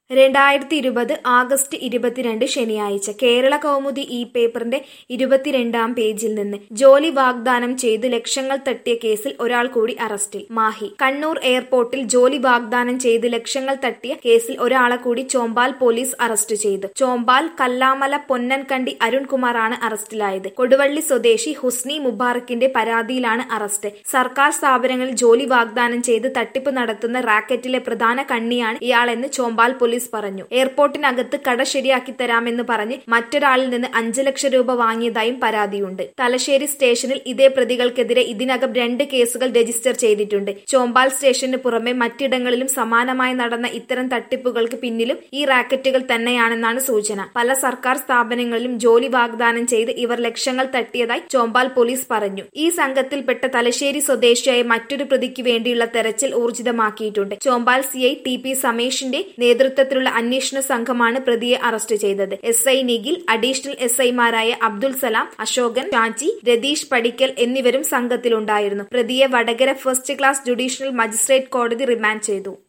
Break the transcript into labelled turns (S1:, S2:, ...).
S1: രണ്ടായിരത്തി ഇരുപത് ആഗസ്റ്റ് ഇരുപത്തിരണ്ട് ശനിയാഴ്ച കേരള കൗമുദി ഈ പേപ്പറിന്റെ ഇരുപത്തിരണ്ടാം പേജിൽ നിന്ന് ജോലി വാഗ്ദാനം ചെയ്ത് ലക്ഷങ്ങൾ തട്ടിയ കേസിൽ ഒരാൾ കൂടി അറസ്റ്റിൽ മാഹി കണ്ണൂർ എയർപോർട്ടിൽ ജോലി വാഗ്ദാനം ചെയ്ത് ലക്ഷങ്ങൾ തട്ടിയ കേസിൽ ഒരാളെ കൂടി ചോമ്പാൽ പോലീസ് അറസ്റ്റ് ചെയ്തു ചോമ്പാൽ കല്ലാമല പൊന്നൻകണ്ടി അരുൺകുമാറാണ് അറസ്റ്റിലായത് കൊടുവള്ളി സ്വദേശി ഹുസ്നി മുബാറക്കിന്റെ പരാതിയിലാണ് അറസ്റ്റ് സർക്കാർ സ്ഥാപനങ്ങളിൽ ജോലി വാഗ്ദാനം ചെയ്ത് തട്ടിപ്പ് നടത്തുന്ന റാക്കറ്റിലെ പ്രധാന കണ്ണിയാണ് ഇയാളെന്ന് ചോമ്പാൽ പോലീസ് പറഞ്ഞു എയർപോർട്ടിനകത്ത് കട ശരിയാക്കി തരാമെന്ന് പറഞ്ഞ് മറ്റൊരാളിൽ നിന്ന് അഞ്ചു ലക്ഷം രൂപ വാങ്ങിയതായും പരാതിയുണ്ട് തലശ്ശേരി സ്റ്റേഷനിൽ ഇതേ പ്രതികൾക്കെതിരെ ഇതിനകം രണ്ട് കേസുകൾ രജിസ്റ്റർ ചെയ്തിട്ടുണ്ട് ചോമ്പാൽ സ്റ്റേഷന് പുറമെ മറ്റിടങ്ങളിലും സമാനമായി നടന്ന ഇത്തരം തട്ടിപ്പുകൾക്ക് പിന്നിലും ഈ റാക്കറ്റുകൾ തന്നെയാണെന്നാണ് സൂചന പല സർക്കാർ സ്ഥാപനങ്ങളിലും ജോലി വാഗ്ദാനം ചെയ്ത് ഇവർ ലക്ഷങ്ങൾ തട്ടിയതായി ചോമ്പാൽ പോലീസ് പറഞ്ഞു ഈ സംഘത്തിൽപ്പെട്ട തലശ്ശേരി സ്വദേശിയായ മറ്റൊരു പ്രതിക്ക് വേണ്ടിയുള്ള തെരച്ചിൽ ഊർജിതമാക്കിയിട്ടുണ്ട് ചോമ്പാൽ സിഐ ടി പി സമേഷിന്റെ നേതൃത്വത്തിലുള്ള അന്വേഷണ സംഘമാണ് പ്രതിയെ അറസ്റ്റ് ചെയ്തത് S I Nikhil additional S ഐമാരായ അബ്ദുൽ സലാം അശോകൻ ഷാജി രതീഷ് പടിക്കൽ എന്നിവരും സംഘത്തിലുണ്ടായിരുന്നു പ്രതിയെ Vadakara first class judicial magistrate കോടതി റിമാൻഡ് ചെയ്തു